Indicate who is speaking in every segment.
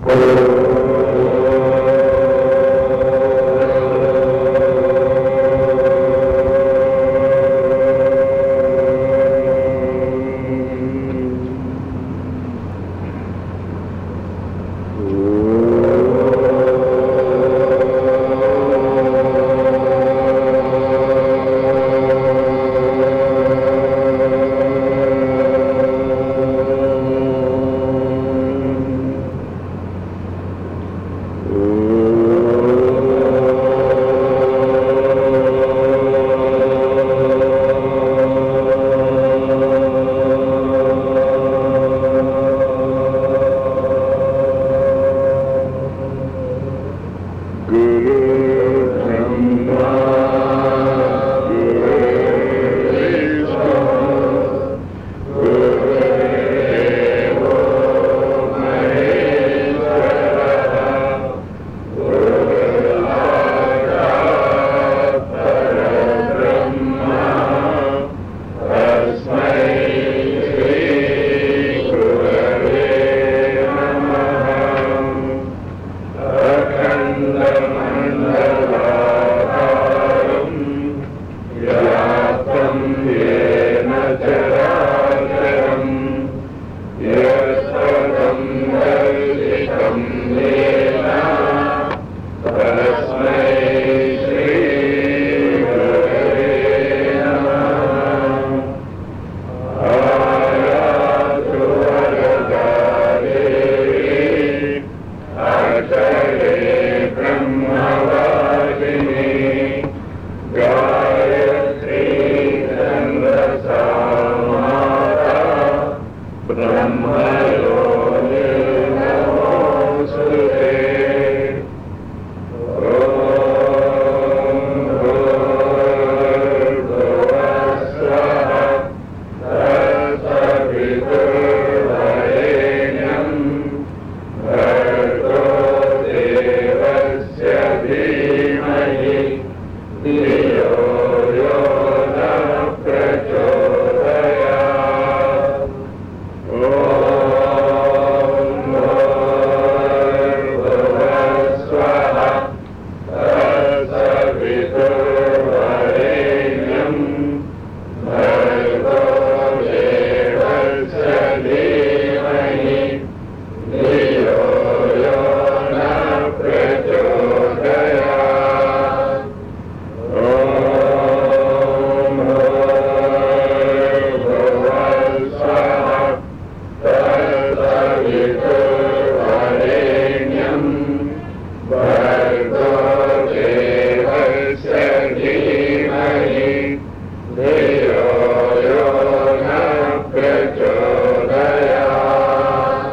Speaker 1: గురు బ్రహ్మా గురు విష్ణు గురుదేవో మహేశ్వర గురు సాక్షాత్ పరబ్రహ్మ తస్మై శ్రీ గురవే నమః అఖండమండలాకారం వ్యాప్తం ఏన చరాచరం యస్పదం దర్శితం ఏన తస్మై శ్రీ గురవే నమః ఆయాతు వరదాదేవి అక్షరే బ్రహ్మవాదిని గాయత్రీ చంద్రసా మాతా బ్రహ్మయోని నమోస్తుతే ఓం భూర్భువస్సః తత్సవితుర్వరేణ్యం భర్గో దేవస్య ధీమహి ధియో యో నః ప్రచోదయాత్ ఓం భూర్భువస్సః తత్సవితుర్వరేణ్యం భర్గో దేవస్య ధీమహి ధియో యో నః ప్రచోదయాత్ ఓం భూర్భువస్సః తత్సవితుర్వరేణ్యం భర్గో దేవస్య ధీమహి ధియో యో నః ప్రచోదయాత్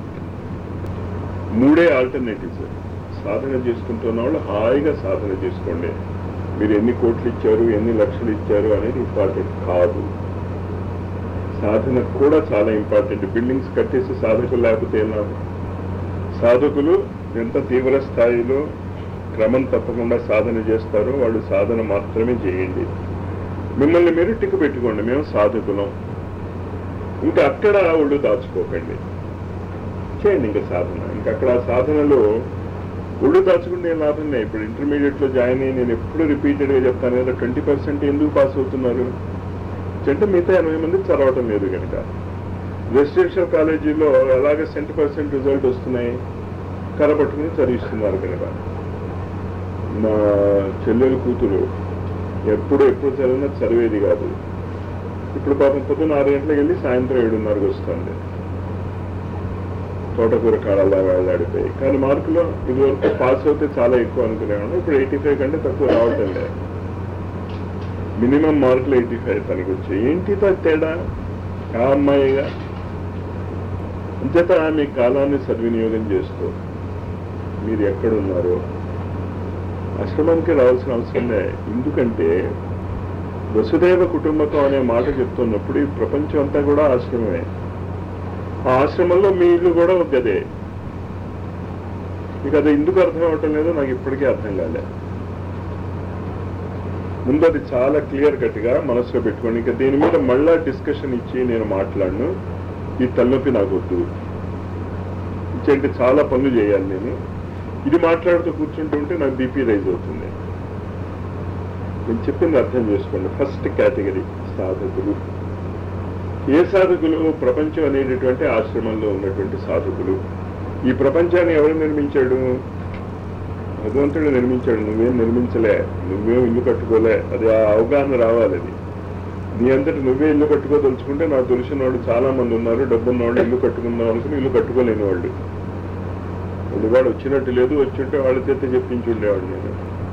Speaker 1: మూడే ఆల్టర్నేటివ్స్ సాధన చేసుకుంటున్న వాళ్ళు హాయిగా సాధన చేసుకోండి మీరు ఎన్ని కోట్లు ఇచ్చారు ఎన్ని లక్షలు ఇచ్చారు అనేది ఇంపార్టెంట్ కాదు సాధన కూడా చాలా ఇంపార్టెంట్ బిల్డింగ్స్ కట్టేసి సాధకులు లేకపోతే ఏం లాభం? సాధకులు ఎంత తీవ్ర స్థాయిలో క్రమం తప్పకుండా సాధన చేస్తారో వాళ్ళు సాధన మాత్రమే చేయండి మిమ్మల్ని మీరు టిక్కు పెట్టుకోండి మేము సాధకులం ఇంకా అక్కడ ఒళ్ళు దాచుకోకండి చేయండి ఇంకా సాధన ఇంకా అక్కడ ఆ సాధనలో ఒళ్ళు దాచుకుంటే ఏం లాభం లేదు ఇప్పుడు ఇంటర్మీడియట్ లో జాయిన్ అయ్యి నేను ఎప్పుడు రిపీటెడ్ గా చెప్తాను కదా ట్వంటీ పర్సెంట్ ఎందుకు పాస్ అవుతున్నారు అంటే మిగతా ఎనభై మంది చదవటం లేదు కనుక రెసిడెన్షియల్ కాలేజీలో ఎలాగ సెంట్ పర్సెంట్ రిజల్ట్ వస్తున్నాయి కరపట్టుకుని చదివిస్తున్నారు కనుక మా చెల్లెలు కూతురు ఎప్పుడు ఎప్పుడు చదివినా చదివేది కాదు ఇప్పుడు పాపం పొద్దున్న ఆరు గంటలకు వెళ్ళి సాయంత్రం ఏడున్నరకు వస్తుంది తోటకూర కాడల్లా వెళ్ళాడిపోయి కానీ మార్కులు ఇదివరకు పాస్ అవుతే చాలా ఎక్కువ అనుకునేవాడు ఇప్పుడు ఎయిటీ ఫైవ్ కంటే తక్కువ రావటం లేదు మినిమం మార్కులు ఎయిటీ ఫైవ్ తనకి వచ్చాయి ఏంటి తా తేడా ఆ అమ్మాయిగా అంచేత మీ కాలాన్ని సద్వినియోగం చేస్తూ మీరు ఎక్కడున్నారో ఆశ్రమానికి రావాల్సిన అవసరం లే ఎందుకంటే వసుదేవ కుటుంబకం అనే మాట చెప్తున్నప్పుడు ఈ ప్రపంచం అంతా కూడా ఆశ్రమమే ఆ ఆశ్రమంలో మీ ఇల్లు కూడా ఒక గదే మీకు అది ఎందుకు అర్థం అవటం లేదో నాకు ఇప్పటికీ అర్థం కాలే ముందు అది చాలా క్లియర్ కట్గా మనసులో పెట్టుకోండి ఇంకా దీని మీద మళ్ళా డిస్కషన్ ఇచ్చి నేను మాట్లాడను ఈ తలనొప్పి నాకు వద్దు ఇంకేంటి చాలా పనులు చేయాలి నేను ఇది మాట్లాడుతూ కూర్చుంటుంటే నాకు బీపీ రైజ్ అవుతుంది నేను చెప్పింది అర్థం చేసుకోండి ఫస్ట్ కేటగిరీ సాధకులు ఏ సాధకులు ప్రపంచం అనేటటువంటి ఆశ్రమంలో ఉన్నటువంటి సాధకులు ఈ ప్రపంచాన్ని ఎవరు నిర్మించాడు భగవంతుడు నిర్మించాడు నువ్వేం నిర్మించలే నువ్వేం ఇల్లు కట్టుకోలే అది ఆ అవగాహన రావాలి అది నీ అంతటి నువ్వే ఇల్లు కట్టుకోదలుచుకుంటే నాకు తెలిసిన వాళ్ళు చాలా మంది ఉన్నారు డబ్బున్న వాళ్ళు ఇల్లు కట్టుకుందాం అనుకుని ఇల్లు కట్టుకోలేని వాళ్ళు వాళ్ళు వాడు వచ్చినట్టు లేదు వచ్చింటే వాళ్ళ చేత చెప్పించి ఉండేవాడు నేను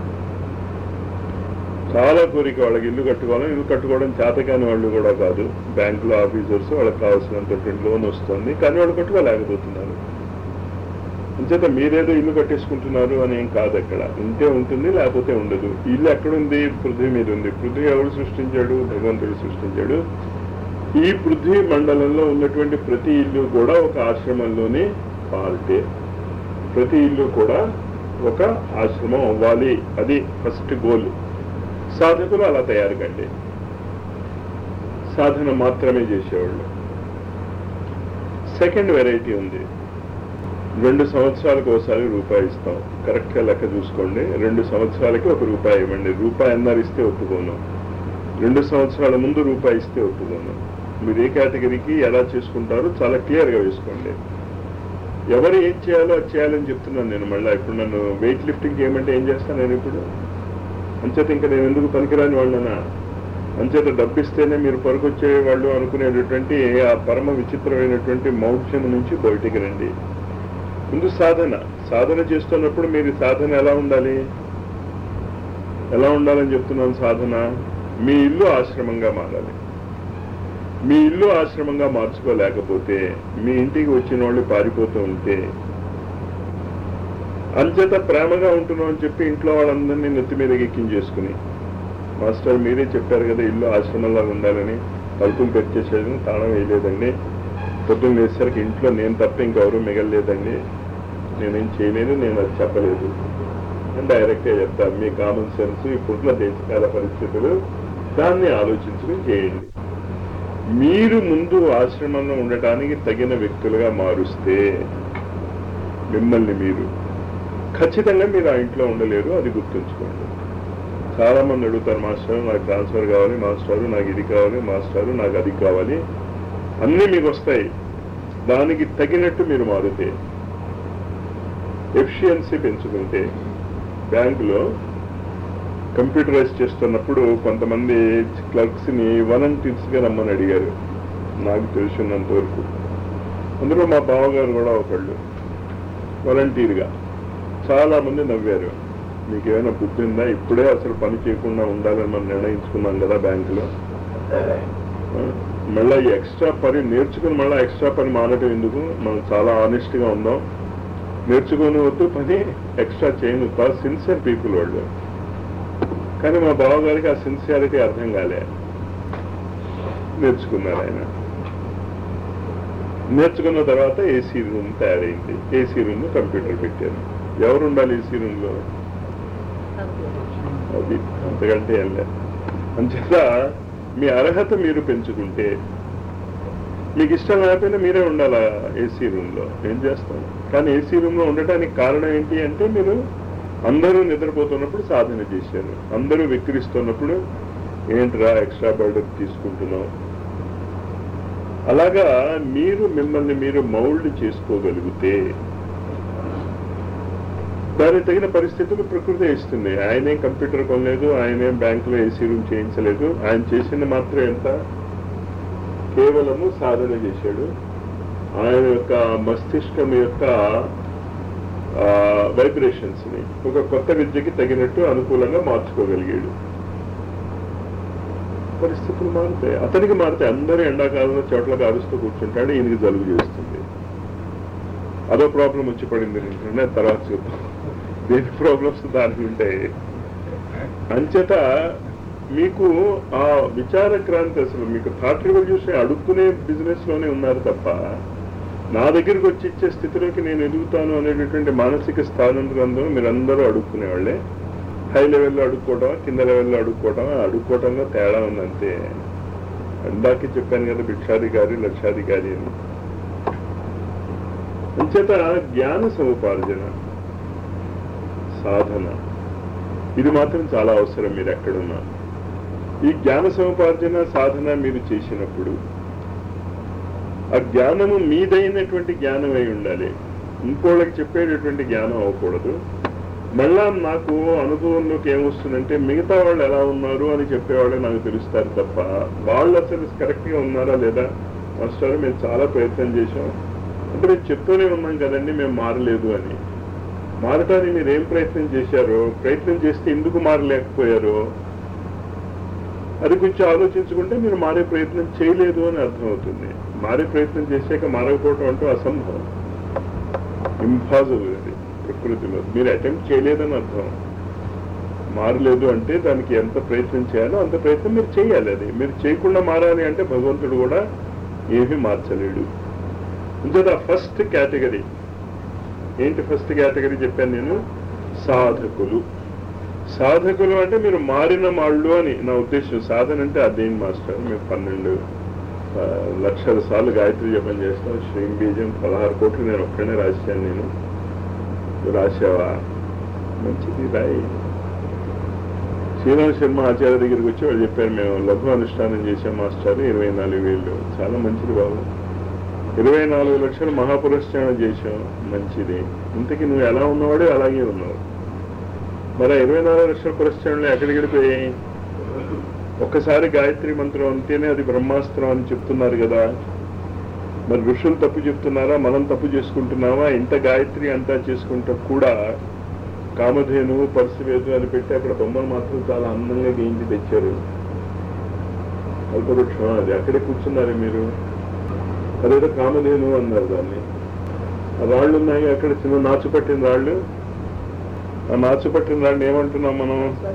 Speaker 1: చాలా కోరిక వాళ్ళకి ఇల్లు కట్టుకోవాలని ఇల్లు కట్టుకోవడం చేతకాని వాళ్ళు కూడా కాదు బ్యాంకులో ఆఫీసర్స్ వాళ్ళకి కావాల్సినంత లోన్ వస్తుంది కానీ వాళ్ళు కట్టుకోలేకపోతున్నారు అంచేత మీరేదో ఇల్లు కట్టేసుకుంటున్నారు అని ఏం కాదు అక్కడ ఉంటే ఉంటుంది లేకపోతే ఉండదు ఇల్లు ఎక్కడుంది పృథ్వీ మీద ఉంది పృథ్వీ ఎవరు సృష్టించాడు భగవంతుడు సృష్టించాడు ఈ పృథ్వీ మండలంలో ఉన్నటువంటి ప్రతి ఇల్లు కూడా ఒక ఆశ్రమంలోనే పార్టే ప్రతి ఇల్లు కూడా ఒక ఆశ్రమం అవ్వాలి అది ఫస్ట్ గోల్ సాధకులు అలా తయారు కండి సాధన మాత్రమే చేసేవాళ్ళు సెకండ్ వెరైటీ ఉంది రెండు సంవత్సరాలకు ఒకసారి రూపాయి ఇస్తాం కరెక్ట్గా లెక్క చూసుకోండి రెండు సంవత్సరాలకి ఒక రూపాయి ఇవ్వండి రూపాయి అన్నారు ఇస్తే ఒప్పుకోను రెండు సంవత్సరాల ముందు రూపాయి ఇస్తే ఒప్పుకోను మీరు ఏ కేటగిరీకి ఎలా చేసుకుంటారో చాలా క్లియర్గా వేసుకోండి ఎవరు ఏం చేయాలో అది చేయాలని చెప్తున్నాను నేను మళ్ళీ ఇప్పుడు నన్ను వెయిట్ లిఫ్టింగ్ చేయమంటే ఏం చేస్తాను నేను ఇప్పుడు అంచేత ఇంకా నేను ఎందుకు పనికిరాని వాళ్ళనా అంచేత డబ్బిస్తేనే మీరు పరుకొచ్చే వాళ్ళు అనుకునేటటువంటి ఆ పరమ విచిత్రమైనటువంటి మౌఢ్యం నుంచి బయటికి రండి ముందు సాధన సాధన చేస్తున్నప్పుడు మీరు సాధన ఎలా ఉండాలి ఎలా ఉండాలని చెప్తున్నాను సాధన మీ ఇల్లు ఆశ్రమంగా మారాలి మీ ఇల్లు ఆశ్రమంగా మార్చుకోలేకపోతే మీ ఇంటికి వచ్చిన వాళ్ళు పారిపోతూ ఉంటే అంచేత ప్రేమగా ఉంటున్నాం అని చెప్పి ఇంట్లో వాళ్ళందరినీ నెత్తి మీద ఎక్కించేసుకుని మాస్టర్ మీరే చెప్పారు కదా ఇల్లు ఆశ్రమంలా ఉండాలని తలుపులు తెరిచేసేది తాళం వేయలేదండి పొద్దున్న లేసరికి ఇంట్లో నేను తప్ప ఇంకెవరూ మిగలలేదండి నేనేం చేయలేదు నేను అది చెప్పలేదు అని డైరెక్ట్గా చెప్తాను మీ కామన్ సెన్స్ ఇప్పుడున్న దేశకాల పరిస్థితులు దాన్ని ఆలోచించుకుని చేయండి మీరు ముందు ఆశ్రమంలో ఉండటానికి తగిన వ్యక్తులుగా మారుస్తే మిమ్మల్ని మీరు ఖచ్చితంగా మీరు ఆ ఇంట్లో ఉండలేరు అది గుర్తుంచుకోండి చాలా మంది అడుగుతారు మాస్టర్ నాకు ట్రాన్స్ఫర్ కావాలి మాస్టారు నాకు ఇది కావాలి మాస్టారు నాకు అది కావాలి అన్నీ మీకు వస్తాయి దానికి తగినట్టు మీరు మారితే ఎఫిషియన్సీ పెంచుకుంటే బ్యాంకులో కంప్యూటరైజ్ చేస్తున్నప్పుడు కొంతమంది క్లర్క్స్ని వాలంటీర్స్గా రమ్మని అడిగారు నాకు తెలిసినంత వరకు అందులో మా బావగారు కూడా ఒకళ్ళు వాలంటీర్గా చాలా మంది నవ్వారు మీకు ఏమైనా బుద్ధి ఉందా ఇప్పుడే అసలు పని చేయకుండా ఉండాలని మనం నిర్ణయించుకున్నాం కదా బ్యాంకులో ఆ, మళ్ళీ ఈ ఎక్స్ట్రా పని నేర్చుకుని మళ్ళీ ఎక్స్ట్రా పని మానటం ఎందుకు మనం చాలా ఆనెస్ట్గా ఉందాం నేర్చుకుని వద్దు పని ఎక్స్ట్రా చేయను చాలా సిన్సియర్ పీపుల్ వాళ్ళు కానీ మా బావగారికి ఆ సిన్సియారిటీ అర్థం కాలే నేర్చుకున్నారు ఆయన నేర్చుకున్న తర్వాత ఏసీ రూమ్ తయారైంది ఏసీ రూమ్ కంప్యూటర్ పెట్టారు ఎవరు ఉండాలి ఏసీ రూమ్ లో అది అంతకంటే ఏం లేదు అంచేత మీ అర్హత మీరు పెంచుకుంటే మీకు ఇష్టం లేకపోయినా మీరే ఉండాలా ఏసీ రూమ్ లో ఏం చేస్తాం కానీ ఏసీ రూమ్ లో ఉండటానికి కారణం ఏంటి అంటే మీరు అందరూ నిద్రపోతున్నప్పుడు సాధన చేశారు అందరూ విక్రిస్తున్నప్పుడు ఏంట్రా ఎక్స్ట్రా బర్డర్ తీసుకుంటున్నాం అలాగా మీరు మిమ్మల్ని మీరు మౌల్డ్ చేసుకోగలిగితే దానికి తగిన పరిస్థితులు ప్రకృతి ఇస్తుంది ఆయనేం కంప్యూటర్ కొనలేదు ఆయనేం బ్యాంకులో ఏసీ రూమ్ చేయించలేదు ఆయన చేసింది మాత్రం ఎంత కేవలము సాధన చేశాడు ఆయన యొక్క మస్తిష్కం యొక్క వైబ్రేషన్స్ ని ఒక కొత్త విద్యకి తగినట్టు అనుకూలంగా మార్చుకోగలిగాడు పరిస్థితులు మారుతాయి అతనికి మారుతాయి అందరూ ఎండాకాలంలో చోట్ల కారుస్తూ కూర్చుంటాడు ఈయనకి జలుబు చేస్తుంది అదో ప్రాబ్లం వచ్చి పడింది నింటున్నా తర్వాత చూద్దాం దేని ప్రాబ్లమ్స్ దానికి ఉంటాయి అంచేత మీకు ఆ విచార క్రాంతి అసలు మీకు థాట్ రివల్యూషన్ అడుక్కునే బిజినెస్ లోనే ఉన్నారు తప్ప నా దగ్గరికి వచ్చి ఇచ్చే స్థితిలోకి నేను ఎదుగుతాను అనేటటువంటి మానసిక స్థానం గ్రంథం మీరందరూ అడుక్కునేవాళ్ళే హై లెవెల్లో అడుక్కోవటం కింద లెవెల్లో అడుక్కోవటం అడుక్కోవటంలో తేడా ఉందంతే ఇందాకే చెప్పాను కదా భిక్షాధికారి లక్షాధికారి అని అంచేత జ్ఞాన సముపార్జన సాధన ఇది మాత్రం చాలా అవసరం మీరు ఎక్కడున్నా ఈ జ్ఞాన సముపార్జన సాధన మీరు చేసినప్పుడు ఆ జ్ఞానము మీదైనటువంటి జ్ఞానం అయి ఉండాలి ఇంకోళ్ళకి చెప్పేటటువంటి జ్ఞానం అవ్వకూడదు మళ్ళా నాకు అనుభవంలోకి ఏమొస్తుందంటే మిగతా వాళ్ళు ఎలా ఉన్నారు అని చెప్పేవాళ్ళే నాకు తెలుస్తారు తప్ప వాళ్ళు అసలు కరెక్ట్గా ఉన్నారా లేదా మాస్టర్ మేము చాలా ప్రయత్నం చేశాం అంటే మేము చెప్తూనే ఉన్నాం కదండి మేము మారలేదు అని మారటానికి మీరు ఏం ప్రయత్నం చేశారో ప్రయత్నం చేస్తే ఎందుకు మారలేకపోయారో అది కొంచెం ఆలోచించుకుంటే మీరు మారే ప్రయత్నం చేయలేదు అని అర్థమవుతుంది మారే ప్రయత్నం చేశాక మారకపోవటం అంటూ అసంభవం ఇంపాసిబుల్ అది ప్రకృతిలో మీరు అటెంప్ట్ చేయలేదని అర్థం మారలేదు అంటే దానికి ఎంత ప్రయత్నం చేయాలో అంత ప్రయత్నం మీరు చేయాలి అది మీరు చేయకుండా మారాలి అంటే భగవంతుడు కూడా ఏమీ మార్చలేడు ఇంకొక ఫస్ట్ కేటగిరీ ఏంటి ఫస్ట్ కేటగిరీ చెప్పాను నేను సాధకులు సాధకులు అంటే మీరు మారిన వాళ్ళు అని నా ఉద్దేశం సాధన అంటే అదేం మాస్టర్ మేము పన్నెండు ఆ, లక్షల సార్లు గాయత్రి జపం చేస్తాం శ్రీం బీజం పదహారు కోట్లు నేను ఒక్కనే రాశాను నేను నువ్వు రాశావా మంచిది రాయి శ్రీరామ్ శర్మ ఆచార్య దగ్గరికి వచ్చి వాళ్ళు చెప్పారు మేము లఘు అనుష్ఠానం చేసాం మాస్టర్ ఇరవై నాలుగు వేలు చాలా మంచిది బాబు ఇరవై నాలుగు లక్షలు మహాపురస్కారం చేశాం మంచిది ఇంతకీ నువ్వు ఎలా ఉన్నవాడు అలాగే ఉన్నావు మరి ఆ ఇరవై నాలుగు లక్షల పురస్కారంలో ఎక్కడికి వెళ్ళిపోయాయి ఒక్కసారి గాయత్రి మంత్రం అంటేనే అది బ్రహ్మాస్త్రం అని చెప్తున్నారు కదా మరి ఋషులు తప్పు చెప్తున్నారా మనం తప్పు చేసుకుంటున్నామా ఇంత గాయత్రి అంతా చేసుకుంటూ కూడా కామధేను పరశువేదు అని పెట్టి అక్కడ బొమ్మలు మాత్రం చాలా అందంగా గీయించి తెచ్చారు కల్పవృక్షం అది అక్కడే కూర్చున్నారు మీరు అదేదో కామధేను అన్నారు దాన్ని ఆ రాళ్ళు ఉన్నాయి అక్కడ చిన్న నాచు పట్టిన రాళ్ళు ఆ నాచు పట్టిన రాళ్ళు ఏమంటున్నాం మనం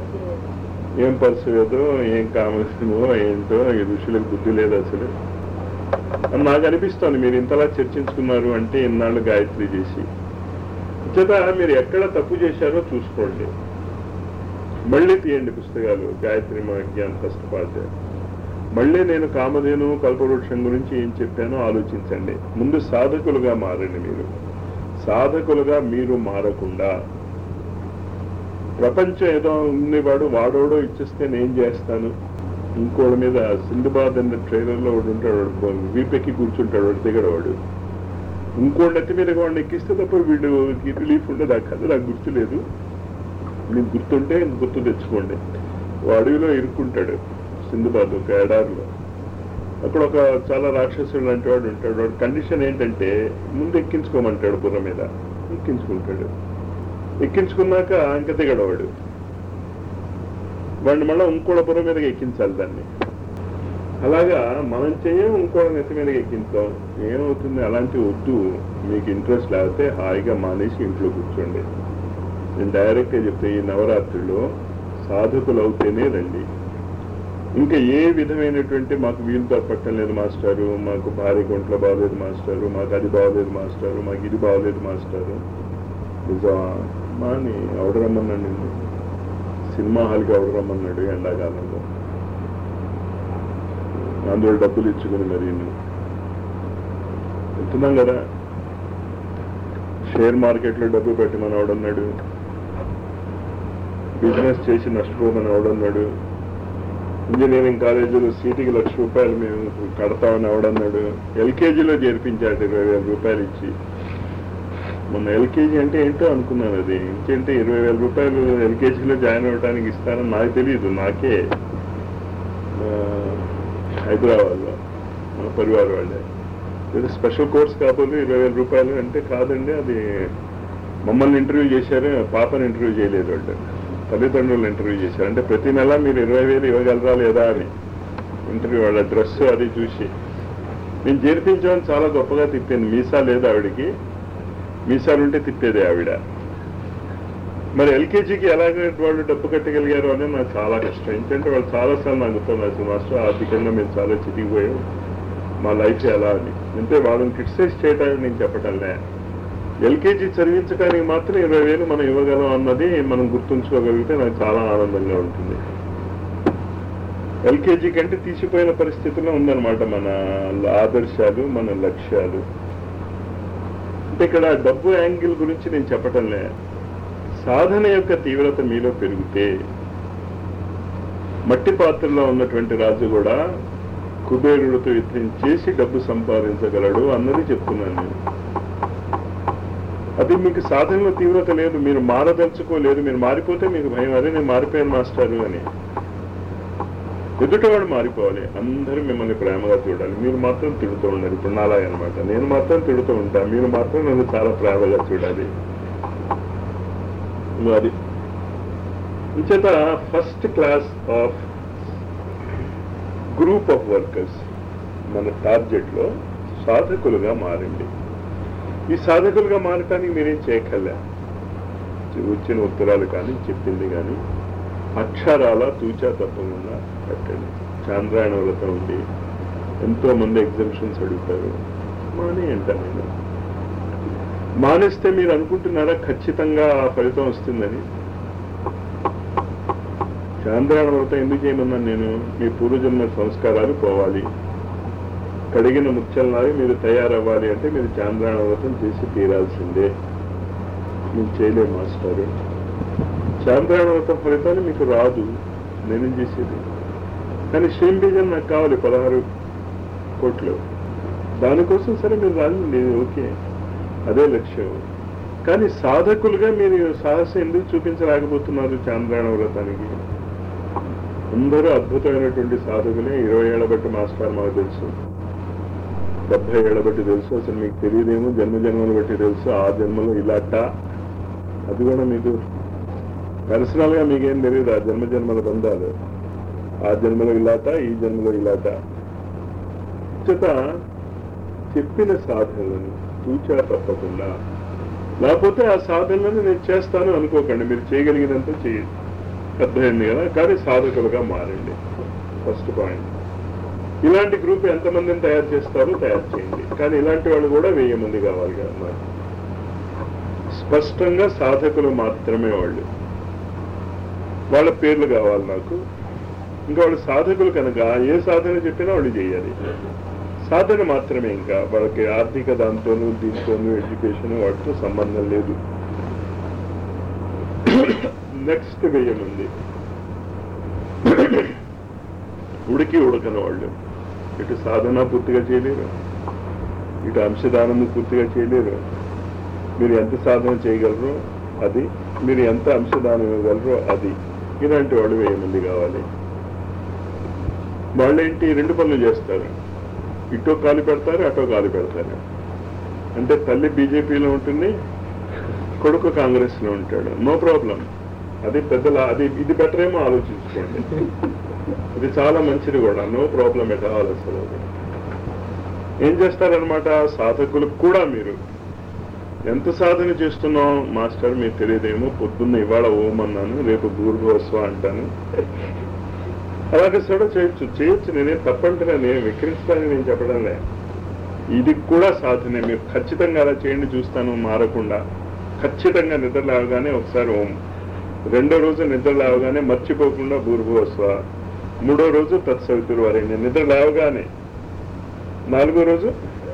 Speaker 1: ఏం పరశువేదో ఏం కామధేను ఏంటో ఈ ఋషులకు బుద్ధి లేదు అసలు అని నాకు అనిపిస్తోంది మీరు ఇంతలా చర్చించుకున్నారు అంటే ఇన్నాళ్ళు గాయత్రి చేసి చేత మీరు ఎక్కడ తప్పు చేశారో చూసుకోండి మళ్ళీ తీయండి పుస్తకాలు గాయత్రి జ్ఞాన్ ఫస్ట్ పార్ట్ మళ్ళీ నేను కామధేను కల్పవృక్షం గురించి ఏం చెప్పానో ఆలోచించండి ముందు సాధకులుగా మారండి మీరు సాధకులుగా మీరు మారకుండా ప్రపంచం ఏదో ఉండేవాడు వాడోడో ఇచ్చేస్తే నేను చేస్తాను ఇంకోళ్ళ మీద సింధుబాద్ అన్న ట్రైలర్లో వాడు ఉంటాడు వాడు వీపెక్కి కూర్చుంటాడు వాడు దిగడు వాడు ఇంకోటి నెత్తి మీద వాడిని ఎక్కిస్తే తప్ప వీడు రిలీఫ్ ఉండదు ఆ కథ నాకు గుర్తులేదు మీకు గుర్తుంటే గుర్తు తెచ్చుకోండి ఓ అడవిలో ఇరుక్కుంటాడు సింధుబాద్ ఒక ఎడారిలో అక్కడ ఒక చాలా రాక్షసుడు లాంటి వాడు ఉంటాడు వాడు కండిషన్ ఏంటంటే ముందు ఎక్కించుకోమంటాడు బుర్ర మీద ఎక్కించుకుంటాడు ఎక్కించుకున్నాక ఇంకా దిగడు వాడు వాడిని మళ్ళీ ఇంకోళ్ళ బుర్ర మీదకి ఎక్కించాలి దాన్ని అలాగా మనం చేయం ఇంకోళ్ళ నెత్తి మీదకి ఎక్కించాం ఏమవుతుంది అలాంటి వద్దు మీకు ఇంట్రెస్ట్ లేకపోతే హాయిగా మానేసి ఇంట్లో కూర్చోండి నేను డైరెక్ట్గా చెప్తే ఈ నవరాత్రిలో సాధకులు అవుతేనే రండి ఇంకా ఏ విధమైనటువంటి మాకు వీలు తప్పట్టం లేదు మాస్టారు మాకు భార్య గుంట్లో బాగలేదు మాస్టారు మాకు అది బాగలేదు మాస్టారు మాకు ఇది బాగలేదు మాస్టారు నిజమా మాని అవడరమ్మన్నాడు నిన్ను సినిమా హాల్కి అవడరమ్మన్నాడు ఎండాకాలంలో అందులో డబ్బులు ఇచ్చుకుని మరి నువ్వు వెళ్తున్నాం కదా షేర్ మార్కెట్లో డబ్బు పెట్టమని అవడన్నాడు బిజినెస్ చేసి నష్టపోమని అవడన్నాడు ఇంజనీరింగ్ కాలేజీలో సీటుకి లక్ష రూపాయలు మేము కడతామని అవడన్నాడు ఎల్కేజీలో చేర్పించాడు ఇరవై వేల రూపాయలు ఇచ్చి మొన్న ఎల్కేజీ అంటే ఏంటో అనుకున్నాను అది ఇంకేంటే ఇరవై వేల రూపాయలు ఎల్కేజీలో జాయిన్ అవ్వడానికి ఇస్తారని నాకు తెలియదు నాకే ఆ, హైదరాబాద్లో మన పరివార్ వాళ్ళే ఇది స్పెషల్ కోర్స్ కాకపోతే ఇరవై వేల రూపాయలు అంటే కాదండి అది మమ్మల్ని ఇంటర్వ్యూ చేశారు పాపని ఇంటర్వ్యూ చేయలేదు వాళ్ళు తల్లిదండ్రులు ఇంటర్వ్యూ చేశారు అంటే ప్రతి నెల మీరు ఇరవై వేలు ఇవ్వగలరా లేదా అని ఇంటర్వ్యూ వాళ్ళ డ్రెస్ అది చూసి నేను చేర్పించామని చాలా గొప్పగా తిప్పాను మీసా లేదు ఆవిడకి మీసాలు ఉంటే తిప్పేది ఆవిడ మరి ఎల్కేజీకి ఎలాగ వాళ్ళు డబ్బు కట్టగలిగారు అనేది నాకు చాలా కష్టం ఎందుకంటే వాళ్ళు చాలాసార్లు నాకు గుర్తున్నారు అసలు మాస్టర్ ఆర్థికంగా మేము చాలా చితికిపోయాం మా లైఫ్ ఎలా అని అంటే వాళ్ళని క్రిటిసైజ్ చేయడానికి నేను చెప్పటంలే ఎల్కేజీ చదివించడానికి మాత్రం ఇరవై వేలు మనం ఇవ్వగలం అన్నది మనం గుర్తుంచుకోగలిగితే నాకు చాలా ఆనందంగా ఉంటుంది ఎల్కేజీ కంటే తీసిపోయిన పరిస్థితిలో ఉందన్నమాట మన ఆదర్శాలు మన లక్ష్యాలు అంటే ఇక్కడ డబ్బు యాంగిల్ గురించి నేను చెప్పటంలే సాధన యొక్క తీవ్రత మీలో పెరిగితే మట్టి పాత్రలో ఉన్నటువంటి రాజు కూడా కుబేరుడితో యుద్ధం చేసి డబ్బు సంపాదించగలడు అన్నది చెప్తున్నాను నేను అది మీకు సాధనలో తీవ్రత లేదు మీరు మారదలుచుకోలేదు మీరు మారిపోతే మీకు భయం అదే నేను మారిపోయాను మాస్టారు అని ఎదుటవాడు మారిపోవాలి అందరూ మిమ్మల్ని ప్రేమగా చూడాలి మీరు మాత్రం తిడుతూ ఉండాలి ఇప్పుడు నాలా అనమాట నేను మాత్రం తిడుతూ ఉంటా మీరు మాత్రం నన్ను చాలా ప్రేమగా చూడాలి మరి ఇంచేత first class of group of workers మన టార్గెట్ లో సాధకులుగా మారండి ఈ సాధకులుగా మారటానికి మీరేం చేయక్కర్లే వచ్చిన ఉత్తరాలు కానీ చెప్పింది కానీ అక్షరాల తూచా తప్పకుండా పెట్టండి చాంద్రాయణ వ్రతం ఉంది ఎంతో మంది ఎగ్జామ్షన్స్ అడుగుతారు మానే అంటాను నేను మానేస్తే మీరు అనుకుంటున్నారా ఖచ్చితంగా ఆ ఫలితం వస్తుందని చాంద్రాయణ వ్రతం ఎందుకు చేయమన్నాను నేను మీ పూర్వజన్మ సంస్కారాలు పోవాలి కడిగిన ముత్యంలాగా మీరు తయారవ్వాలి అంటే మీరు చాంద్రాయణ వ్రతం చేసి తీరాల్సిందే మీరు చేయలేము మాస్టారు చాంద్రాయణ వ్రతం ఫలితాన్ని మీకు రాదు నేనేం చేసేది కానీ షేమ్ బీజన్ నాకు కావాలి పదహారు కోట్లు దానికోసం సరే మీరు రాలండి ఓకే అదే లక్ష్యం కానీ సాధకులుగా మీరు సాహసం ఎందుకు చూపించలేకపోతున్నారు చాంద్రాయణ వ్రతానికి అందరూ అద్భుతమైనటువంటి సాధకులే ఇరవై ఏళ్ల బట్టి మాస్టర్ మాకు తెలుసు డెబ్బై ఏళ్ల బట్టి తెలుసు అసలు మీకు తెలియదేమో జన్మ జన్మలు బట్టి తెలుసు ఆ జన్మలో ఇలాట అది కూడా మీకు పర్సనల్ గా మీకేం తెలియదు ఆ జన్మ జన్మల బంధాలు ఆ జన్మలో ఇలాట ఈ జన్మలో ఇలాట చేత చెప్పిన సాధనలను తూచా తప్పకుండా లేకపోతే ఆ సాధనలను నేను చేస్తాను అనుకోకండి మీరు చేయగలిగినంత చేయండి అర్థమైంది కదా కానీ సాధకులుగా మారండి ఫస్ట్ పాయింట్ ఇలాంటి గ్రూప్ ఎంతమందిని తయారు చేస్తారో తయారు చేయండి కానీ ఇలాంటి వాళ్ళు కూడా వెయ్యి మంది కావాలి కదా నాకు స్పష్టంగా సాధకులు మాత్రమే వాళ్ళు వాళ్ళ పేర్లు కావాలి నాకు ఇంకా వాళ్ళు సాధకులు కనుక ఏ సాధన చెప్పినా వాళ్ళు చేయాలి సాధన మాత్రమే ఇంకా వాళ్ళకి ఆర్థిక దాంతోనూ దీంతోనూ ఎడ్యుకేషన్ వాటితో సంబంధం లేదు నెక్స్ట్ వెయ్యం ఉంది ఉడికి ఉడకని వాళ్ళు ఇటు సాధన పూర్తిగా చేయలేరు ఇటు అంశదానం పూర్తిగా చేయలేరు మీరు ఎంత సాధన చేయగలరో అది మీరు ఎంత అంశదానం ఇవ్వగలరో అది ఇలాంటి వాళ్ళు వెయ్యి మంది కావాలి వాళ్ళేంటి రెండు పనులు చేస్తారు ఇటో కాలు పెడతారు అటో కాలు పెడతారు అంటే తల్లి బీజేపీలో ఉంటుంది కొడుకు కాంగ్రెస్ లో ఉంటాడు నో ప్రాబ్లం అది పెద్దల అది ఇది బెటర్ ఏమో ఆలోచించుకోండి ఇది చాలా మంచిది కూడా నో ప్రాబ్లం ఎట్ ఆల్ అసలు అది. ఏం చేస్తారనమాట సాధకులకు కూడా మీరు ఎంత సాధన చేస్తున్నాం మాస్టర్ మీకు తెలియదేమో పొద్దున్న ఇవాళ ఓం అన్నాను రేపు భూర్భోస్వ అంటాను అలాగే కూడా చేయొచ్చు చేయొచ్చు నేనేం తప్పంటున్నా నేను విక్రించడానికి నేను చెప్పడం లే ఇది కూడా సాధనే మీరు ఖచ్చితంగా అలా చేయండి చూస్తాను మారకుండా ఖచ్చితంగా నిద్ర లేవగానే ఒకసారి ఓం రెండో రోజు నిద్ర లేవగానే మర్చిపోకుండా భూర్భువస్వ మూడో రోజు తత్సవితురు వారిని నిద్ర లేవగానే నాలుగో రోజు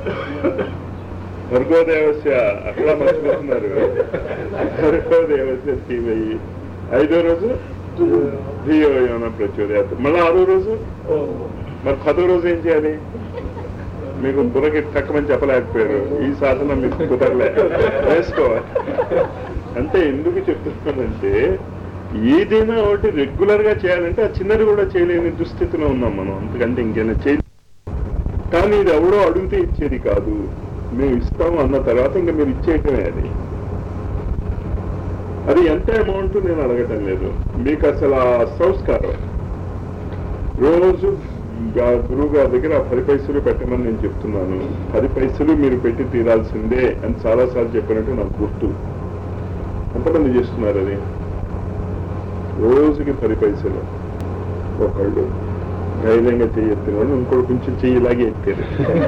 Speaker 1: భర్గోదేవస్య అక్కడ మర్చిపోతున్నారు భర్గోదేవస్య శ్రీమయ్యి ఐదో రోజు ధియో యోన ప్రచోదయాత్ మళ్ళీ ఆరో రోజు మరి పదో రోజు ఏం చేయాలి మీకు బుర్రకి తక్కువని చెప్పలేకపోయారు ఈ సాధన మీకు కుదరలే వేసుకోవాలి అంటే ఎందుకు చెప్తున్నానంటే ఏదైనా ఒకటి రెగ్యులర్ గా చేయాలంటే ఆ చిన్నది కూడా చేయలేని దుస్థితిలో ఉన్నాం మనం అంతకంటే ఇంకేనా చేయ కానీ ఇది ఎవడో అడిగితే ఇచ్చేది కాదు మేము ఇస్తాము అన్న తర్వాత ఇంకా మీరు ఇచ్చేయటమే అది అది ఎంత అమౌంట్ నేను అడగటం లేదు మీకు అసలు ఆ సంస్కారం రోజు గా- గురువు గారి దగ్గర ఆ పది పైసలు పెట్టమని నేను చెప్తున్నాను పది పైసలు మీరు పెట్టి తీరాల్సిందే అని చాలాసార్లు చెప్పినట్టు నాకు గుర్తు ఎంతమంది చేస్తున్నారు అది రోజుకి పది పైసలు ఒకళ్ళు ధైర్యంగా చేయెత్తిన వాళ్ళు ఇంకోటి కొంచెం చెయ్యి ఇలాగే ఎత్తారు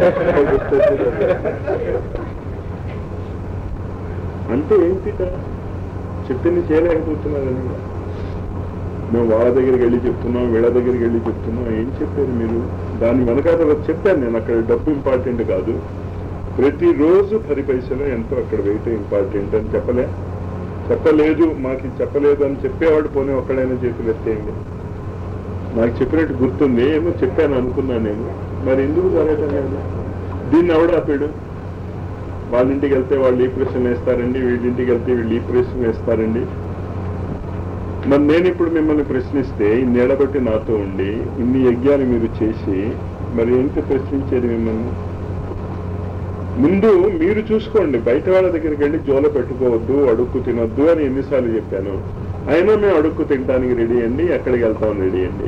Speaker 1: అంటే ఏంటి చెప్పింది చేయలేకపోతున్నారని మేము వాళ్ళ దగ్గరికి వెళ్ళి చెప్తున్నాం వీళ్ళ దగ్గరికి వెళ్ళి చెప్తున్నాం ఏం చెప్పారు మీరు దాని వెనకాల చెప్పాను నేను అక్కడ డబ్బు ఇంపార్టెంట్ కాదు ప్రతిరోజు పది పైసలు ఎంతో అక్కడ వెయిట్ ఇంపార్టెంట్ అని చెప్పలే చెప్పలేదు మాకు ఇది చెప్పలేదు అని చెప్పేవాడు పోనీ ఒక్కడైనా చేతులు ఎత్తేయండి నాకు చెప్పినట్టు గుర్తుంది ఏమో చెప్పాను అనుకున్నాను నేను మరి ఎందుకు జరగటం లేదు దీన్ని ఎవడు ఆపాడు వాళ్ళ ఇంటికి వెళ్తే వాళ్ళు ఈ ప్రశ్న వేస్తారండి వీళ్ళింటికి వెళ్తే వీళ్ళు ఈ ప్రశ్న వేస్తారండి మరి నేను ఇప్పుడు మిమ్మల్ని ప్రశ్నిస్తే ఇన్నేళ్ల బట్టి నాతో ఉండి ఇన్ని యజ్ఞాలు మీరు చేసి మరి ఏంటి ప్రశ్నించేది మిమ్మల్ని ముందు మీరు చూసుకోండి బయట వాళ్ళ దగ్గరికి వెళ్ళి జోల పెట్టుకోవద్దు అడుక్కు తినొద్దు అని ఎన్నిసార్లు చెప్పాను అయినా మేము అడుక్కు తినడానికి రెడీ అండి ఎక్కడికి వెళ్తాం రెడీ అండి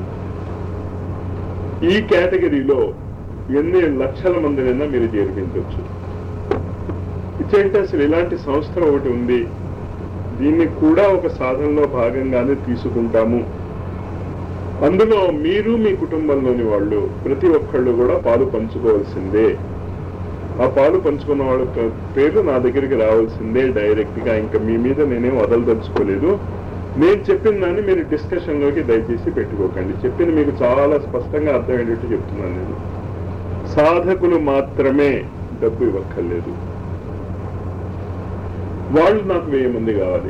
Speaker 1: ఈ కేటగిరీలో ఎన్ని లక్షల మందినైనా మీరు చేర్పించవచ్చు ఇచ్చేంటే అసలు ఇలాంటి సంస్థ ఒకటి ఉంది దీన్ని కూడా ఒక సాధనలో భాగంగానే తీసుకుంటాము అందులో మీరు మీ కుటుంబంలోని వాళ్ళు ప్రతి ఒక్కళ్ళు కూడా పాలు పంచుకోవాల్సిందే ఆ పాలు పంచుకున్న వాళ్ళ పే- పేర్లు నా దగ్గరికి రావాల్సిందే డైరెక్ట్ గా ఇంకా మీ మీద నేనేం వదలదలుచుకోలేదు నేను చెప్పిన దాన్ని మీరు డిస్కషన్ లోకి దయచేసి పెట్టుకోకండి చెప్పింది మీకు చాలా స్పష్టంగా అర్థమయ్యేటట్టు చెప్తున్నాను నేను సాధకులు మాత్రమే డబ్బు ఇవ్వక్కర్లేదు వాళ్ళు నాకు వెయ్యి మంది కావాలి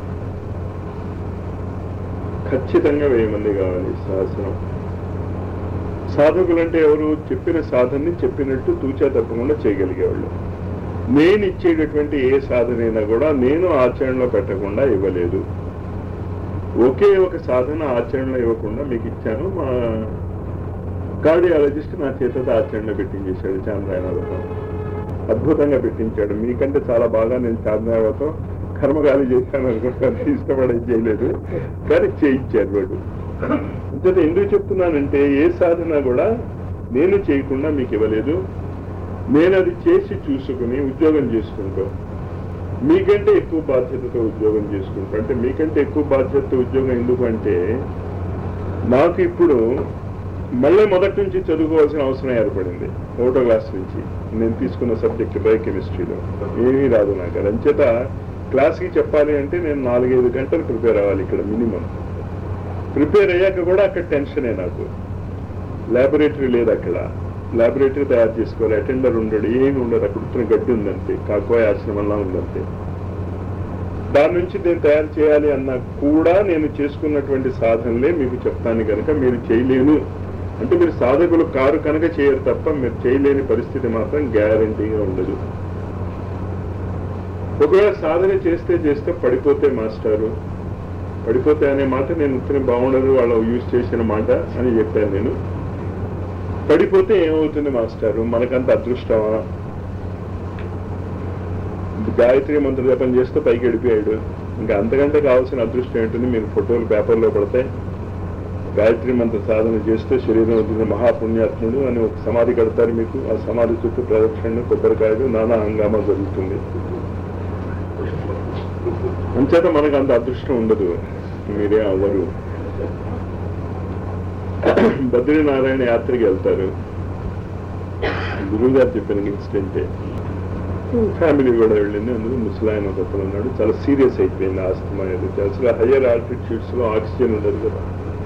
Speaker 1: ఖచ్చితంగా వెయ్యి మంది కావాలి సహస్రం సాధకులంటే ఎవరు చెప్పిన సాధనని చెప్పినట్టు తూచా తప్పకుండా చేయగలిగేవాళ్ళు నేను ఇచ్చేటటువంటి ఏ సాధనైనా కూడా నేను ఆచరణలో పెట్టకుండా ఇవ్వలేదు ఒకే ఒక సాధన ఆచరణలో ఇవ్వకుండా మీకు ఇచ్చాను మా కార్డియాలజిస్ట్ నా చేతతో ఆచరణలో పెట్టించేశాడు చాంద్రాయణవ్రతం అద్భుతంగా పెట్టించాడు మీకంటే చాలా బాగా నేను చాంద్రాయణవ్రతం కర్మగాలి చేశాను అనుకుంటాను ఇష్టపడే చేయలేదు కానీ చేయించారు వాడు అంతే ఎందుకు చెప్తున్నానంటే ఏ సాధన కూడా నేను చేయకుండా మీకు ఇవ్వలేదు నేను అది చేసి చూసుకుని ఉద్యోగం చేసుకుంటూ మీకంటే ఎక్కువ బాధ్యతతో ఉద్యోగం చేసుకుంటూ అంటే మీకంటే ఎక్కువ బాధ్యతతో ఉద్యోగం ఎందుకు అంటే నాకు ఇప్పుడు మళ్ళీ మొదటి నుంచి చదువుకోవాల్సిన అవసరం ఏర్పడింది ఒకటో క్లాస్ నుంచి నేను తీసుకున్న సబ్జెక్ట్ బయోకెమిస్ట్రీలో ఏమీ రాదు నాకు అది అంచేత క్లాస్కి చెప్పాలి అంటే నేను నాలుగైదు గంటలు ప్రిపేర్ అవ్వాలి ఇక్కడ మినిమం ప్రిపేర్ అయ్యాక కూడా అక్కడ టెన్షనే నాకు ల్యాబొరేటరీ లేదు అక్కడ ల్యాబొరేటరీ తయారు చేసుకోవాలి అటెండర్ ఉండడు ఏమి ఉండదు అక్కడ ఉత్తర గడ్డి ఉందంతే కాకోయ ఆశ్రమంలా ఉందంతే దాని నుంచి నేను తయారు చేయాలి అన్నా కూడా నేను చేసుకున్నటువంటి సాధనలే మీకు చెప్తాను కనుక మీరు చేయలేను అంటే మీరు సాధకులు కారు కనుక చేయరు తప్ప మీరు చేయలేని పరిస్థితి మాత్రం గ్యారంటీగా ఉండదు ఒకవేళ సాధన చేస్తే చేస్తే పడిపోతే మాస్టారు పడిపోతే అనే మాట నేను ఉత్తరం బాగుండదు వాళ్ళు యూజ్ చేసిన మాట అని చెప్పాను నేను పడిపోతే ఏమవుతుంది మాస్టారు మనకంత అదృష్టమా గాయత్రి మంత్ర జపం చేస్తే పైకి వెళ్ళిపోయాడు ఇంకా అంతకంటే కావాల్సిన అదృష్టం ఏంటంటే మీరు ఫోటోలు పేపర్లో పడతాయి గాయత్రి మంత్ర సాధన చేస్తే శరీరం అవుతుంది మహాపుణ్యాత్ముడు అని ఒక సమాధి కడతారు మీకు ఆ సమాధి చుట్టూ ప్రదక్షిణ కొబ్బరికాయలు నానా హంగామా జరుగుతుంది అంచేత మనకు అంత అదృష్టం ఉండదు మీరే అవ్వరు బద్రీనారాయణ యాత్రకి వెళ్తారు గురువు గారు చెప్పిన ఇన్సిడెంటే ఫ్యామిలీ కూడా వెళ్ళింది అందులో ముసలాయన ఒక అతను ఉన్నాడు చాలా సీరియస్ అయిపోయింది ఆస్తమా అనేది అసలు హయ్యర్ ఆల్టిట్యూడ్స్ లో ఆక్సిజన్ ఉండదు కదా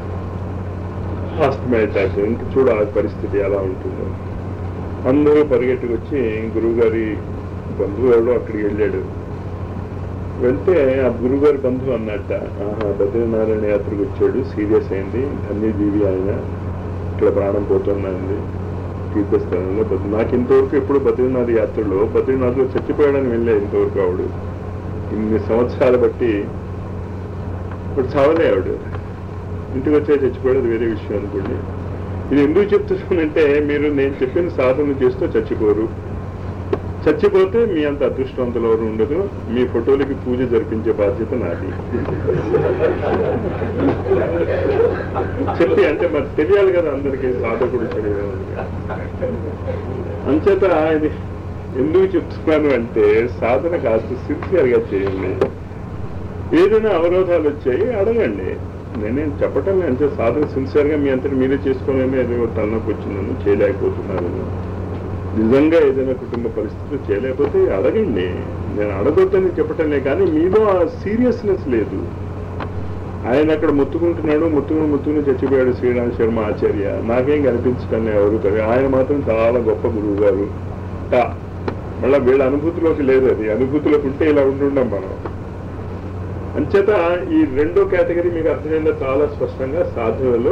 Speaker 1: ఆస్తమా అటాక్ ఇంక చూడ ఆ పరిస్థితి ఎలా ఉంటుందో అందరూ పరిగెట్టుకు వచ్చి గురువు గారి బంధువు ఎవడో అక్కడికి వెళ్ళాడు వెళ్తే ఆ గురుగారి బంధువు అన్నట్ట ఆహా బద్రీనారాయణ యాత్రకు వచ్చాడు సీరియస్ అయింది ధన్యజీవి ఆయన ఇక్కడ ప్రాణం పోతున్నది తీర్థస్థలంలో బద్రీ నాకు ఇంతవరకు ఎప్పుడు బద్రీనాథ్ యాత్రలో బద్రీనాథ్లో చచ్చిపోయాడని వెళ్ళే ఇంతవరకు ఆవిడ ఇన్ని సంవత్సరాలు బట్టి ఇప్పుడు చావలే ఆవిడ ఇంటికి వచ్చే చచ్చిపోయాడు అది వేరే విషయం అనుకోండి ఇది ఎందుకు చెప్తున్నానంటే మీరు నేను చెప్పిన సాధన చేస్తూ చచ్చిపోరు చచ్చిపోతే మీ అంత అదృష్టవంతులు ఎవరు ఉండదు మీ ఫోటోలకి పూజ జరిపించే బాధ్యత నాది చెప్పి అంటే మరి తెలియాలి కదా అందరికీ సాధకుడు శరీరం అని. అంచేత ఇది ఎందుకు చెప్తున్నాను అంటే సాధన కాస్త సిన్సియర్ గా చేయండి ఏదైనా అవరోధాలు వచ్చాయి అడగండి నేనేం చెప్పటం లేదు. అంటే సాధన సిన్సియర్ గా మీ అంతటి మీరే చేసుకోలేమే ఏదో తలనొప్పి వచ్చిందని చేయలేకపోతున్నాను నిజంగా ఏదైనా కుటుంబ పరిస్థితులు చేయలేకపోతే అడగండి నేను అడగొద్దని చెప్పటమే కానీ మీలో ఆ సీరియస్నెస్ లేదు ఆయన అక్కడ ముత్తుకుంటున్నాడు ముత్తుకుని ముత్తుకుని చచ్చిపోయాడు శ్రీరామ్ శర్మ ఆచార్య నాకేం కనిపించటం లేదు ఎవరు తెలియదు. ఆయన మాత్రం చాలా గొప్ప గురువు గారు టా మళ్ళీ వీళ్ళ అనుభూతిలోకి లేదు అది అనుభూతిలోకి ఉంటే ఇలా ఉండుండం మనం అంచేత ఈ రెండో కేటగిరీ మీకు అర్థమైందా చాలా స్పష్టంగా సాధనలో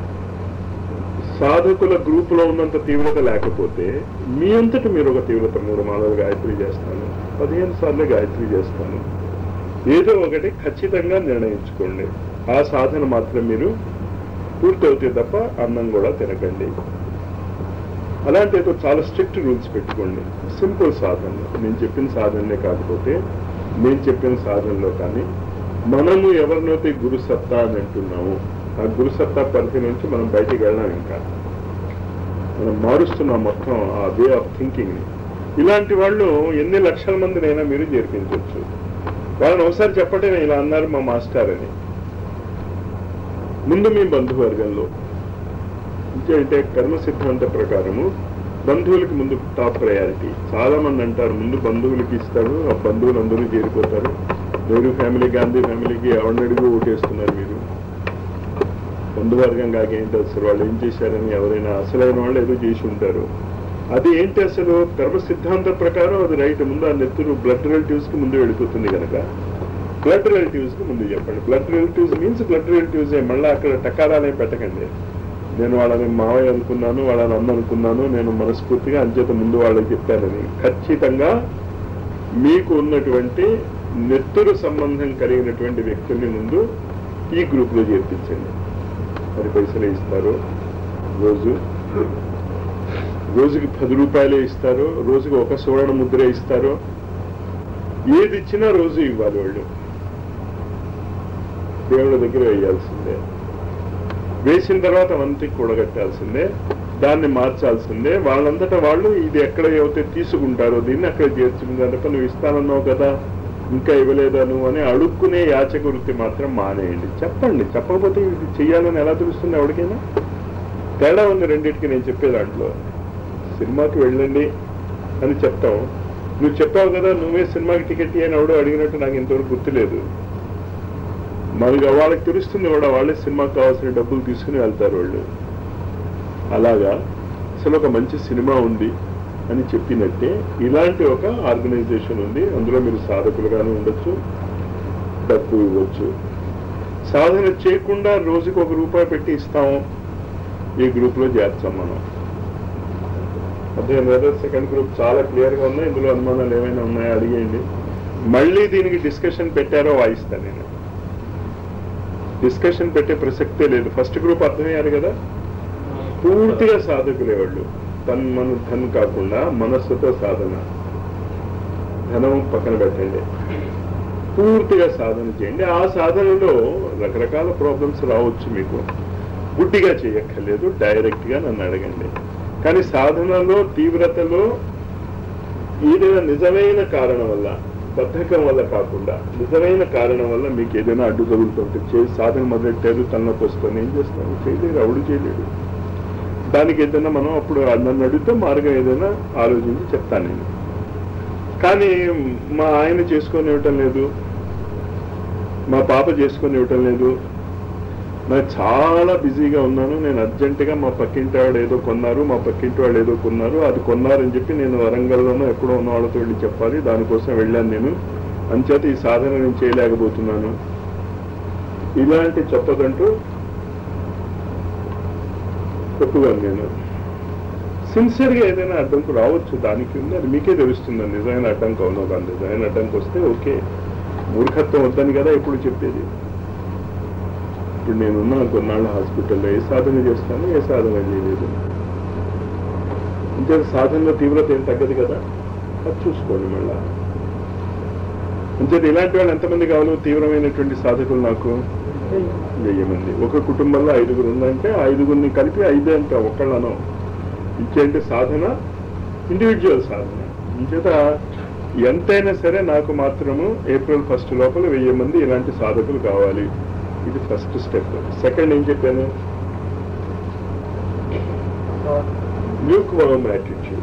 Speaker 1: సాధకుల గ్రూప్ లో ఉన్నంత తీవ్రత లేకపోతే మీ అంతటి మీరు ఒక తీవ్రత మూడు మాలలు గాయత్రి చేస్తాను పదిహేను సార్లు గాయత్రి చేస్తాను ఏదో ఒకటి ఖచ్చితంగా నిర్ణయించుకోండి ఆ సాధన మాత్రం మీరు పూర్తవుతే తప్ప అన్నం కూడా తినకండి అలాంటి ఏదో చాలా స్ట్రిక్ట్ రూల్స్ పెట్టుకోండి సింపుల్ సాధనలు నేను చెప్పిన సాధనలే కాకపోతే నేను చెప్పిన సాధనలో కానీ మనము ఎవరినైతే గురు సత్తా అని అంటున్నాము ఆ గురు సత్తా పరిధి నుంచి మనం బయటికి వెళ్ళాం ఇంకా మనం మారుస్తున్నాం మొత్తం ఆ వే ఆఫ్ థింకింగ్ ని ఇలాంటి వాళ్ళు ఎన్ని లక్షల మందినైనా మీరు చేర్పించవచ్చు వాళ్ళని ఒకసారి చెప్పటే ఇలా అన్నారు మా మాస్టర్ అని ముందు మీ బంధువర్గంలో అంటే కర్మ సిద్ధాంత ప్రకారము బంధువులకి ముందు టాప్ ప్రయారిటీ చాలా మంది అంటారు ముందు బంధువులకి ఇస్తాడు ఆ బంధువులు అందరూ చేరిపోతారు నెహ్రూ ఫ్యామిలీ గాంధీ ఫ్యామిలీకి ఎవరినడిగి ఓటేస్తున్నారు మీరు బంధువర్గం కాక ఏంటి అసలు వాళ్ళు ఏం చేశారని ఎవరైనా అసలైన వాళ్ళు ఏదో చేసి ఉంటారు అది ఏంటి అసలు కర్మ సిద్ధాంత ప్రకారం అది రైట్ ముందు ఆ నెత్తురు బ్లడ్ రిలేటివ్స్ కి ముందు వెళ్ళిపోతుంది కనుక బ్లడ్ రిలేటివ్స్ కి ముందు చెప్పండి blood relatives means blood relatives మళ్ళీ అక్కడ టకారాలే పెట్టకండి నేను వాళ్ళని మావయ్య అనుకున్నాను వాళ్ళని అన్న అనుకున్నాను నేను మనస్ఫూర్తిగా అంచేత ముందు వాళ్ళకి చెప్పానని ఖచ్చితంగా మీకు ఉన్నటువంటి నెత్తురు సంబంధం కలిగినటువంటి వ్యక్తుల్ని ముందు ఈ గ్రూప్ లో చేర్పించండి మరి పైసలే ఇస్తారు రోజు రోజుకి పది రూపాయలే ఇస్తారు రోజుకి ఒక సువర్ణ ముద్ర ఇస్తారు ఏది ఇచ్చినా రోజు ఇవ్వాలి వాళ్ళు దేవుడి దగ్గర వేయాల్సిందే వేసిన తర్వాత వంతికి కూడగట్టాల్సిందే దాన్ని మార్చాల్సిందే వాళ్ళంతటా వాళ్ళు ఇది ఎక్కడ అయితే తీసుకుంటారో దీన్ని అక్కడ చేర్చుకుంటారు తప్ప నువ్వు ఇస్తానన్నావు కదా ఇంకా ఇవ్వలేదా నువ్వు అని అడుక్కునే యాచక వృత్తి మాత్రం మానేయండి చెప్పండి చెప్పకపోతే ఇది చెయ్యాలని ఎలా తెలుస్తుంది ఎవరికైనా తేడా ఉంది రెండింటికి నేను చెప్పే దాంట్లో సినిమాకి వెళ్ళండి అని చెప్తాం నువ్వు చెప్పావు కదా నువ్వే సినిమాకి టికెట్ అని ఎవడో అడిగినట్టు నాకు ఇంతవరకు గుర్తులేదు మరి వాళ్ళకి తెలుస్తుంది కూడా వాళ్ళే సినిమాకి కావాల్సిన డబ్బులు తీసుకుని వెళ్తారు వాళ్ళు అలాగా అసలు ఒక మంచి సినిమా ఉంది అని చెప్పినట్టే ఇలాంటి ఒక ఆర్గనైజేషన్ ఉంది అందులో మీరు సాధకులుగానే ఉండొచ్చు డబ్బు ఇవ్వచ్చు సాధన చేయకుండా రోజుకి ఒక రూపాయి పెట్టి ఇస్తాము ఈ గ్రూప్ లో చేర్చాం మనం అదే లేదా సెకండ్ గ్రూప్ చాలా క్లియర్ గా ఉన్నాయి ఇందులో అనుమానాలు ఏమైనా ఉన్నాయో అడిగేయండి మళ్ళీ దీనికి డిస్కషన్ పెట్టారో వాయిస్తాను నేను డిస్కషన్ పెట్టే ప్రసక్తే లేదు ఫస్ట్ గ్రూప్ అర్థమయ్యారు కదా పూర్తిగా సాధకులే వాళ్ళు తన్ మన ధన్ కాకుండా మనస్సుతో సాధన ధనం పక్కన పెట్టండి పూర్తిగా సాధన చేయండి ఆ సాధనలో రకరకాల ప్రాబ్లమ్స్ రావచ్చు మీకు గుడ్డిగా చేయక్కర్లేదు డైరెక్ట్ గా నన్ను అడగండి కానీ సాధనలో తీవ్రతలో ఏదైనా నిజమైన కారణం వల్ల బద్ధకం వల్ల కాకుండా నిజమైన కారణం వల్ల మీకు ఏదైనా అడ్డు తగులుతుంటే చేసి సాధన మొదలెట్టారు తలనొప్పి వస్తుంది ఏం చేస్తాను చేయలేడు అవుడు చేయలేడు దానికి ఏదైనా మనం అప్పుడు నన్ను అడిగితే మార్గం ఏదైనా ఆలోచించి చెప్తాను నేను కానీ మా ఆయన చేసుకొని ఇవ్వటం లేదు మా పాప చేసుకొని ఇవ్వటం లేదు నాకు చాలా బిజీగా ఉన్నాను నేను అర్జెంటుగా మా పక్కింటి వాడు ఏదో కొన్నారు మా పక్కింటి వాళ్ళు ఏదో కొన్నారు అది కొన్నారని చెప్పి నేను వరంగల్లోనో ఎక్కడో ఉన్న వాళ్ళతో వెళ్ళి చెప్పాలి దానికోసం వెళ్ళాను నేను అంచేత ఈ సాధన నేను చేయలేకపోతున్నాను ఇలాంటి చెప్పదంటూ చెప్పుగాను నేను సిన్సియర్గా ఏదైనా అడ్డంకు రావచ్చు దానికి ఉంది అది మీకే తెలుస్తుంది అది నిజమైన అడ్డంకు అవునో కాదు నిజమైన అడ్డంకు వస్తే ఓకే మూర్ఖత్వం వద్దని కదా ఇప్పుడు చెప్పేది ఇప్పుడు నేనున్నాను కొన్నాళ్ళు హాస్పిటల్లో ఏ సాధన చేస్తాను ఏ సాధన చేయలేదు అంటే సాధనలో తీవ్రత ఏం తగ్గదు కదా అది చూసుకోండి మళ్ళా అంచేత ఇలాంటి వాళ్ళు ఎంతమంది కావాలి తీవ్రమైనటువంటి సాధకులు నాకు వెయ్యి మంది ఒక కుటుంబంలో ఐదుగురు ఉందంటే ఐదుగురిని కలిపి ఐదే అంట ఒక్కళ్ళను ఇంకేంటి సాధన ఇండివిజువల్ సాధన ఇంచేత ఎంతైనా సరే నాకు మాత్రము ఏప్రిల్ ఫస్ట్ లోపల వెయ్యి మంది ఇలాంటి సాధకులు కావాలి ఇది ఫస్ట్ స్టెప్ సెకండ్ ఏం చెప్పాను న్యూక్ వరం యాటిట్యూడ్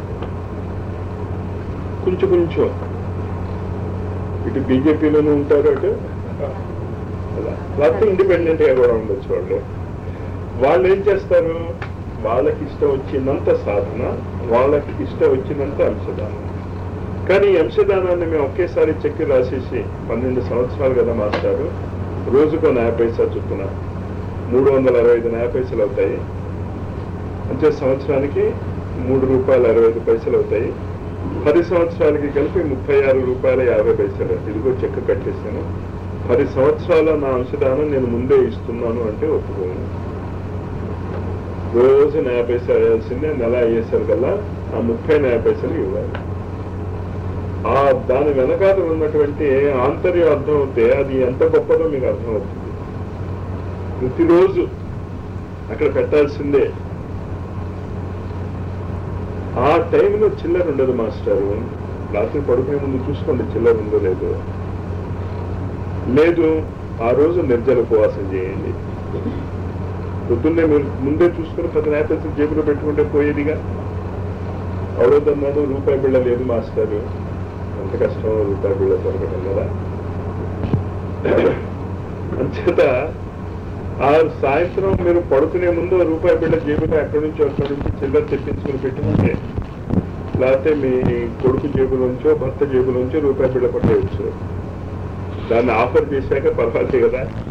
Speaker 1: కొంచెం కొంచెం ఇటు బీజేపీలోనూ ఉంటారు అటు అలా లేకపోతే ఇండిపెండెంట్ గా కూడా ఉండొచ్చు వాళ్ళు వాళ్ళు ఏం చేస్తారు వాళ్ళకి ఇష్టం వచ్చినంత సాధన వాళ్ళకి ఇష్టం వచ్చినంత అంశదానం కానీ ఈ అంశదానాన్ని మేము ఒకేసారి చెక్కి రాసేసి పన్నెండు సంవత్సరాలు కదా మాస్టారు రోజుకో న్యాయ పైసా చొప్పున మూడు వందల అరవై ఐదు న్యాయ పైసలు అవుతాయి అంటే సంవత్సరానికి మూడు రూపాయల అరవై ఐదు పైసలు అవుతాయి పది సంవత్సరాలకి కలిపి ముప్పై ఆరు రూపాయల యాభై పైసలు ఇదిగో చెక్ కట్టేసాను పది సంవత్సరాల నా అంశదానం నేను ముందే ఇస్తున్నాను అంటే ఒప్పుకోను రోజు న్యాయ పైసలు వేయాల్సిందే నెల అయ్యేసరికల్లా ఆ ముప్పై న్యాయ పైసలు ఇవ్వాలి ఆ దాని వెనకాల ఉన్నటువంటి ఆంతర్యం అర్థం అవుతే అది ఎంత గొప్పదో మీకు అర్థమవుతుంది ప్రతిరోజు అక్కడ పెట్టాల్సిందే ఆ టైంలో చిల్లర ఉండదు మాస్టారు రాత్రి పడుకునే ముందు చూసుకోండి చిల్లర ఉందో లేదో లేదు ఆ రోజు నిర్జల ఉపవాసం చేయండి పొద్దున్నే మీరు ముందే చూసుకుని పది నేపథ్యం జేబులో పెట్టుకుంటే పోయేదిగా అవడదన్నాడు రూపాయి బిళ్ళ లేదు మాస్టారు ఎంత కష్టం రూపాయి బిళ్ళ దొరకడం కదా అంచేత ఆ సాయంత్రం మీరు పడుకునే ముందు రూపాయి బిళ్ళ జేబులో ఎక్కడి నుంచి అక్కడి నుంచి చిల్లర తెప్పించుకుని పెట్టుకుంటే లేకపోతే మీ కొడుకు జేబులోంచో భర్త జేబులోంచో రూపాయి బిళ్ళ పట్టేయచ్చు దాన్ని ఆఫర్ చేశాక పర్వాలేదు కదా